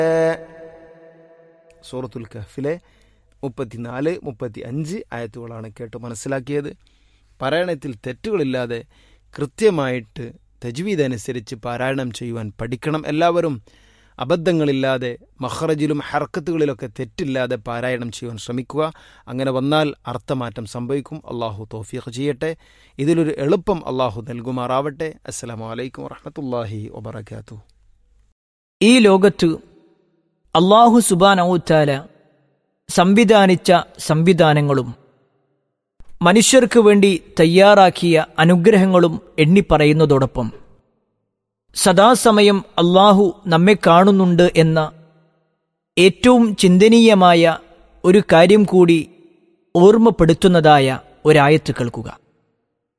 സൂറത്തുൽ കഹഫിലെ മുപ്പത്തിനാല് മുപ്പത്തി അഞ്ച് ആയത്തുകളാണ് കേട്ട് മനസ്സിലാക്കിയത് പാരായണത്തിൽ തെറ്റുകളില്ലാതെ കൃത്യമായിട്ട് തജ്വീദ് അനുസരിച്ച് പാരായണം ചെയ്യുവാൻ പഠിക്കണം എല്ലാവരും അബദ്ധങ്ങളില്ലാതെ മഹ്റജിലും ഹർക്കത്തുകളിലൊക്കെ തെറ്റില്ലാതെ പാരായണം ചെയ്യുവാൻ ശ്രമിക്കുക അങ്ങനെ വന്നാൽ അർത്ഥമാറ്റം സംഭവിക്കും അള്ളാഹു തോഫീഖ് ചെയ്യട്ടെ ഇതിലൊരു എളുപ്പം അള്ളാഹു നൽകുമാറാവട്ടെ അസ്സലാമു അലൈക്കും വറഹമത്തല്ലാഹി വബർക്കാത്തു ഈ ലോകത്ത് അള്ളാഹു സുബാനൌത്താല സംവിധാനിച്ച സംവിധാനങ്ങളും മനുഷ്യർക്ക് വേണ്ടി തയ്യാറാക്കിയ അനുഗ്രഹങ്ങളും എണ്ണിപ്പറയുന്നതോടൊപ്പം സദാസമയം അള്ളാഹു നമ്മെ കാണുന്നുണ്ട് എന്ന ഏറ്റവും ചിന്തനീയമായ ഒരു കാര്യം കൂടി ഓർമ്മപ്പെടുത്തുന്നതായ ഒരായത്ത് കേൾക്കുക